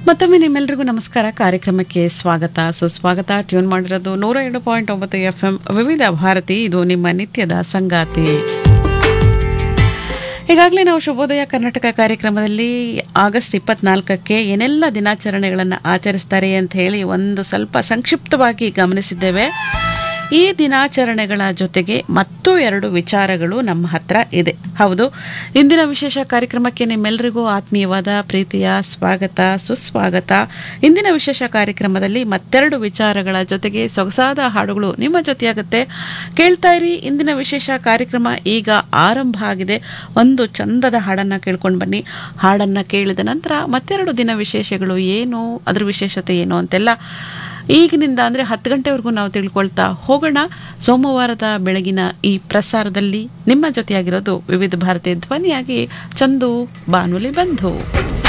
ಮತ್ತೊಮ್ಮೆ ನಿಮ್ಮೆಲ್ಲರಿಗೂ ನಮಸ್ಕಾರ ಕಾರ್ಯಕ್ರಮಕ್ಕೆ ಸ್ವಾಗತ ಸುಸ್ವಾಗತ ಟ್ಯೂನ್ ಮಾಡಿರೋದು ನೂರ ಎರಡು ಪಾಯಿಂಟ್ ಒಂಬತ್ತು ಎಫ್ ಎಂ ವಿವಿಧ ಭಾರತಿ ಇದು ನಿಮ್ಮ ನಿತ್ಯದ ಸಂಗಾತಿ ಈಗಾಗಲೇ ನಾವು ಶುಭೋದಯ ಕರ್ನಾಟಕ ಕಾರ್ಯಕ್ರಮದಲ್ಲಿ ಆಗಸ್ಟ್ ಇಪ್ಪತ್ನಾಲ್ಕಕ್ಕೆ ಏನೆಲ್ಲ ದಿನಾಚರಣೆಗಳನ್ನು ಆಚರಿಸ್ತಾರೆ ಅಂತ ಹೇಳಿ ಒಂದು ಸ್ವಲ್ಪ ಸಂಕ್ಷಿಪ್ತವಾಗಿ ಗಮನಿಸಿದ್ದೇವೆ ಈ ದಿನಾಚರಣೆಗಳ ಜೊತೆಗೆ ಮತ್ತೂ ಎರಡು ವಿಚಾರಗಳು ನಮ್ಮ ಹತ್ರ ಇದೆ ಹೌದು ಇಂದಿನ ವಿಶೇಷ ಕಾರ್ಯಕ್ರಮಕ್ಕೆ ನಿಮ್ಮೆಲ್ಲರಿಗೂ ಆತ್ಮೀಯವಾದ ಪ್ರೀತಿಯ ಸ್ವಾಗತ ಸುಸ್ವಾಗತ ಇಂದಿನ ವಿಶೇಷ ಕಾರ್ಯಕ್ರಮದಲ್ಲಿ ಮತ್ತೆರಡು ವಿಚಾರಗಳ ಜೊತೆಗೆ ಸೊಗಸಾದ ಹಾಡುಗಳು ನಿಮ್ಮ ಜೊತೆಯಾಗುತ್ತೆ ಕೇಳ್ತಾ ಇರಿ ಇಂದಿನ ವಿಶೇಷ ಕಾರ್ಯಕ್ರಮ ಈಗ ಆರಂಭ ಆಗಿದೆ ಒಂದು ಚಂದದ ಹಾಡನ್ನ ಕೇಳ್ಕೊಂಡು ಬನ್ನಿ ಹಾಡನ್ನ ಕೇಳಿದ ನಂತರ ಮತ್ತೆರಡು ದಿನ ವಿಶೇಷಗಳು ಏನು ಅದ್ರ ವಿಶೇಷತೆ ಏನು ಅಂತೆಲ್ಲ ಈಗಿನಿಂದ ಅಂದರೆ ಹತ್ತು ಗಂಟೆವರೆಗೂ ನಾವು ತಿಳ್ಕೊಳ್ತಾ ಹೋಗೋಣ ಸೋಮವಾರದ ಬೆಳಗಿನ ಈ ಪ್ರಸಾರದಲ್ಲಿ ನಿಮ್ಮ ಜೊತೆಯಾಗಿರೋದು ವಿವಿಧ ಭಾರತೀಯ ಧ್ವನಿಯಾಗಿ ಚಂದು ಬಾನುಲಿ ಬಂಧು